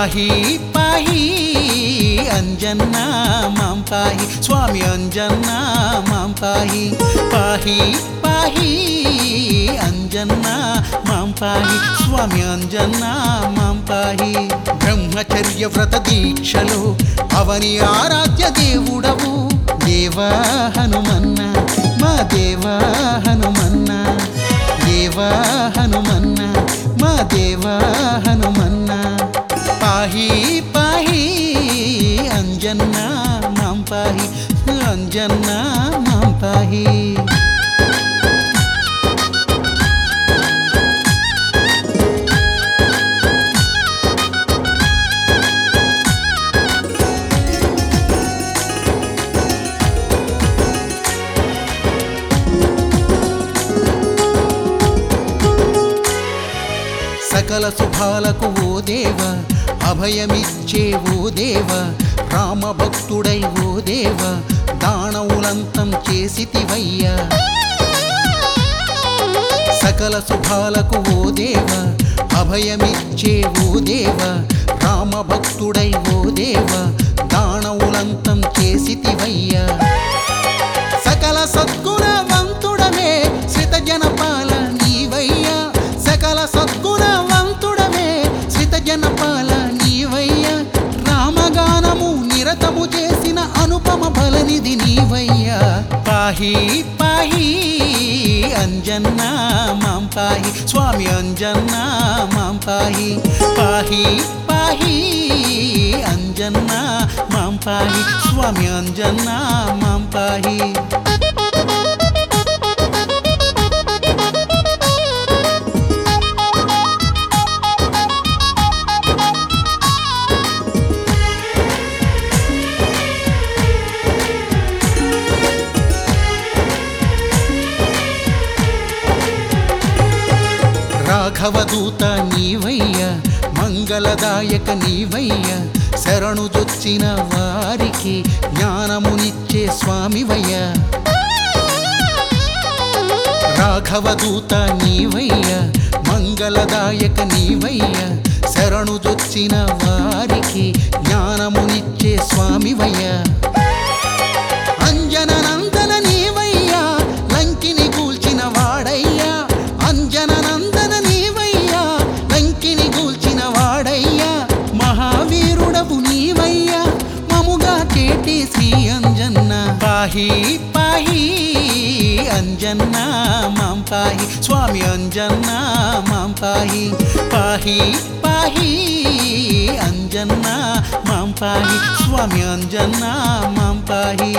పాహి పాహి అంజన్నా మాం పాహి స్వామి అంజన్నా మాం పాహి పాహి పాహి అంజన్నా మాం పాహి స్వామి అంజన్నా మాం పాహి బ్రహ్మచర్య వ్రత దీక్షలో అవని ఆరాధ్య దేవుడవు దేవా హనుమన్న మా దేవా హనుమన్న దేవా హనుమన్న మా దేవా హనుమన్న పాహి పాహి అంజన్నా మాం పాహి అంజన్నా మాం పాహి సకల శుభాలకు ఓ దేవ అభయమిచ్చే ఓ దేవ రామభక్తుడై ఓ దేవ దానవులంతం చేసితివయ్యా సకల శుభాలకు ఓ దేవ అభయమిచ్చే ఓ దేవ రామభక్తుడై ఓ దేవ దానవులంతం చేసితివయ్యా సకల సద్గుణవంతుడమే శ్రిత జనపాల నీవయ్యా సకల సద్గుణవంతుడమే శ్రిత జనపాల నీవయ్యా రామగానము నిరతము చేసిన అనుపమ బలనిధి నీవయ్యా పాహి పాహి అంజన్నా మాం పాహి స్వామి అంజన్నా మాం పాహి పాహి పాహి అంజన్నా మాం పాహి స్వామి అంజన్నా మాం పాహి రాఘవదూత నీవయ్య మంగళదాయక నీవయ్య శరణుజొచ్చిన వారికి జ్ఞానమునిచ్చే స్వామివయ్య రాఘవదూత నీవయ్య మంగళదాయక నీవయ్య శరణుజొచ్చిన వారికి జ్ఞానమునిచ్చే స్వామివయ్య అంజన నందన నీవయ్యా లంకిని కూల్చిన వాడయ్యా అంజన నందన నీవయ్యా లంకిని కూల్చిన వాడయ్యా మహావీరుడవు నీవయ్యా మముగా చేటి శ్రీ అంజన్న పాహి పాహి అంజన్న మాం పాహి స్వామి అంజన్న మాం పాహి పాహి పాహి అంజన్న మాం పాహి స్వామి అంజన్న మాం పాహి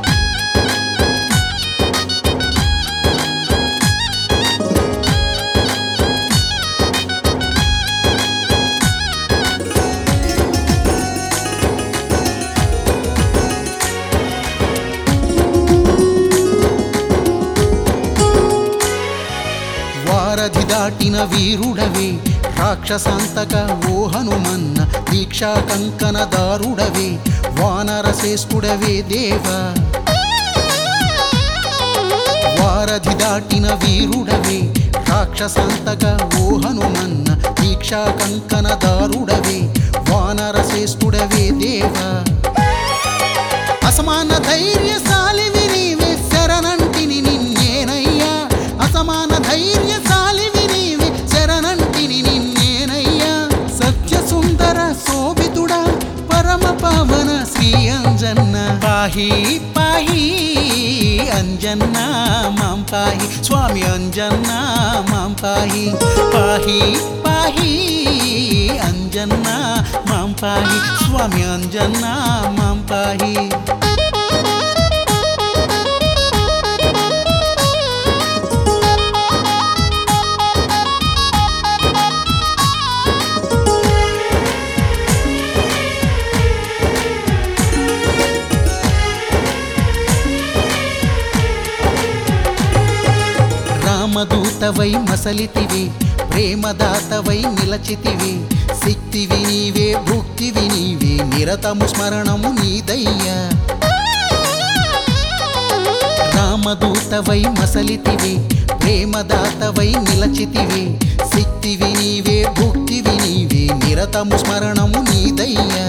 వారధి దాటిన వీరుడవే రాక్షసాంతక ఓ హనుమన్న దీక్షా కంకణ దారుడవే వానర శ్రేష్ఠుడవే దేవా వారధి దాటిన వీరుడవే రాక్షసాంతక ఓ హనుమన్న దీక్షా కంకణ దారుడవే వానర శ్రేష్ఠుడవే దేవా అసమాన ధైర్యశాలివి నీవే శరణంటిని నిన్నేనయ్యా అసమాన ధైర్యశాలివి నీవే శరణంటిని నిన్నేనయ్యా సత్య సుందర శోభితుడా పరమ పవన శ్రీ అంజన్న పాహి పాహి అంజన్న మాం పాహి స్వామి అంజన్న మాం పాహి పాహి పాహి అంజన్న మాం పాహి స్వామి అంజన్న మాం పాహి రామదూతవై మసలితివి ప్రేమదాతవై నిలచితివి శక్తివి నీవే భుక్తివి నీవే నిరతము స్మరణము నీదయ్యా రామదూతవై మసలితివి ప్రేమదాతవై నిలచితివి శక్తివి నీవే భుక్తివి నీవే నిరత నిరతము స్మరణము నీదయ్యా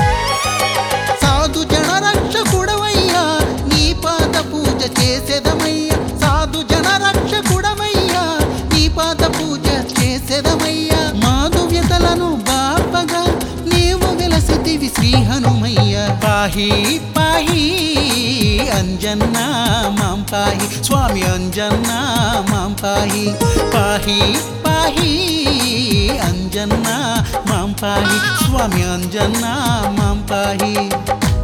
సాధు జన రక్షకుడవయ్యా నీ పాద పూజ చేసేదమయ్యా సాధు జన రక్షకుడవయ్యా నీ పాద పూజ చేసేదమయ్యా మాధువ్యతలను బాపగా నీవు వెలసితివి శ్రీ హనుమయ్య పాహి పాహి అంజన్నా మాం పాహి స్వామి అంజన్నా మాం పాహి పాహి పాహి అంజన్నా మాం పాహి స్వామి అంజన్నా మాం పాహి